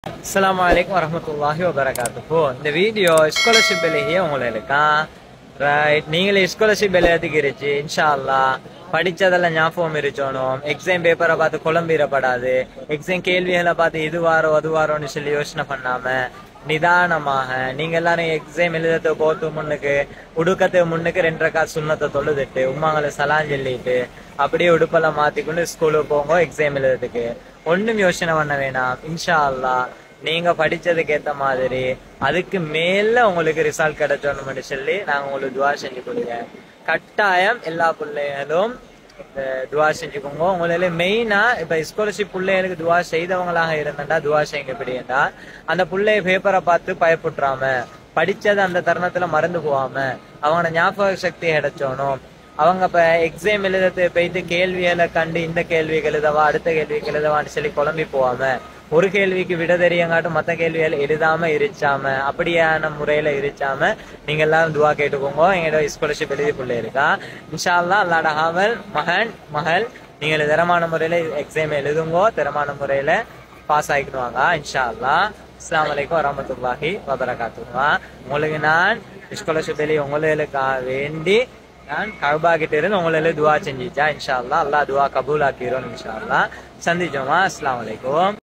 அஸ்ஸலாமு அலைக்கும் வரஹ்மத்துல்லாஹி வபரகாத்துஹு இந்த வீடியோ ஸ்காலர்ஷிப் வெளியே உங்களுக்கு ரைட் நீங்களே ஸ்காலர்ஷிப் எழுதிக்கிருச்சு இன்ஷா அல்லாஹ் படிச்சதெல்லாம் ஞாபகம் இருக்கணும் எக்ஸாம் பேப்பரை பார்த்து குழம்பிடப்படாது எக்ஸாம் கேள்விகளை பார்த்து இது வாரம் அது வாரம்னு சொல்லி யோசனை பண்ணாம நிதானமாக நீங்க எல்லாரும் எக்ஸாம் எழுதத்தை போத்து முன்னுக்கு உடுக்கத்து முன்னுக்கு ரெண்டரை காசு சுண்ணத்தை தொழுதுட்டு உமாங்களை சலான் சொல்லிட்டு அப்படியே உடுப்பெல்லாம் மாத்திக்கொண்டு ஸ்கூலுக்கு போங்க எக்ஸாம் எழுதுறதுக்கு ஒண்ணும் யோசனை பண்ண வேணாம் இன்ஷா அல்லாஹ் நீங்க படிச்சதுக்கு ஏத்த மாதிரி அதுக்கு மேல உங்களுக்கு ரிசல்ட் கிடைச்சோம்னு சொல்லி நாங்க உங்களுக்கு துவா செஞ்சு கொடுங்க கட்டாயம் எல்லா பிள்ளைகளும் இந்த துவா செஞ்சுக்கோங்க உங்களால மெயினா இப்ப ஸ்காலர்ஷிப் பிள்ளைகளுக்கு துவா செய்தவங்களாக இருந்தா துவா செய்யுங்க எப்படின்னா அந்த பிள்ளைய பேப்பரை பார்த்து பயப்பட்டுறாம படிச்சது அந்த தருணத்துல மறந்து போகாம அவங்களோட ஞாபக சக்தி கிடைச்சோனும் அவங்க இப்ப எக்ஸாம் எழுதத்தை போயிட்டு கேள்விகளை கண்டு இந்த கேள்விக்கு எழுதவா அடுத்த கேள்விக்கு எழுதவான்னு சொல்லி குழம்பி போகாம ஒரு கேள்விக்கு விட தெரியங்காட்டும் மத்த கேள்விகள் எழுதாம இருச்சாம அப்படியான முறையில இருச்சாம நீங்க எல்லாரும் துவா கேட்டுக்கோங்க எங்களோட ஸ்காலர்ஷிப் எழுதி பிள்ளை இருக்கா இன்ஷா அல்லாஹ் அல்லாட ஹாவல் மகன் மகள் நீங்கள் திறமான முறையில எக்ஸாம் எழுதுங்கோ திறமான முறையில பாஸ் ஆகிக்குவாங்க இன்ஷா அல்லாஹ் அஸ்லாம் வலைக்கும் வரமத்துல்லாஹி வபரகாத்துவா உங்களுக்கு நான் ஸ்காலர்ஷிப் எழுதி உங்களுக்காக வேண்டி நான் கர்பா கிட்ட இருந்து உங்களை துவா செஞ்சிச்சா இன்ஷா அல்லாஹ் அல்லாஹ் துவா கபூல் ஆக்கிரும் இன்ஷா அல்லாஹ் சந்திச்சோமா அஸ்லாம் வலைக்கும்